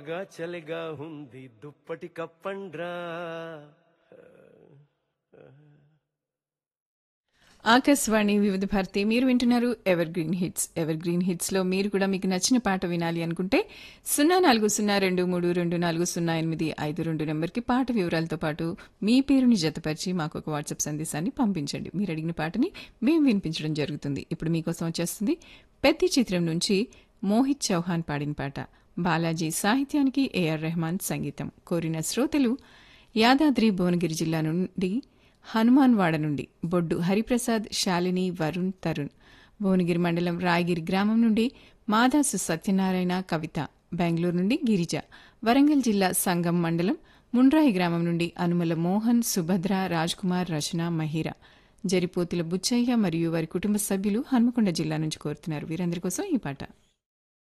గా చలిగా ఉంది దుప్పటి కప్పండ్రా ఆకాశవాణి వివిధ భారతి మీరు వింటున్నారు evergreen hits evergreen hits లో మీరు కూడా మీకు నచ్చిన పాట వినాలి అనుకుంటే సున్నా నాలుగు సున్నా రెండు మూడు రెండు నాలుగు సున్నా ఎనిమిది ఐదు రెండు నెంబర్కి పాట వివరాలతో పాటు మీ పేరుని జతపరిచి మాకు ఒక వాట్సాప్ సందేశాన్ని పంపించండి మీరు అడిగిన పాటని మేము వినిపించడం జరుగుతుంది ఇప్పుడు మీకోసం వచ్చేస్తుంది పెద్ద చిత్రం నుంచి మోహిత్ చౌహాన్ పాడిన పాట బాలాజీ సాహిత్యానికి ఏఆర్ రెహమాన్ సంగీతం కోరిన శ్రోతలు యాదాద్రి భువనగిరి జిల్లా నుండి హనుమాన్వాడ నుండి బొడ్డు హరిప్రసాద్ శాలిని వరుణ్ తరుణ్ భువనగిరి మండలం రాయగిరి గ్రామం నుండి మాదాసు సత్యనారాయణ కవిత బెంగళూరు నుండి గిరిజ వరంగల్ జిల్లా సంగం మండలం ముండ్రాయి గ్రామం నుండి అనుమల మోహన్ సుభద్ర రాజ్కుమార్ రచన మహిర జరిపోతుల బుచ్చయ్య మరియు వారి కుటుంబ సభ్యులు హన్మకొండ జిల్లా నుంచి కోరుతున్నారు వీరందరి కోసం ఈ పాట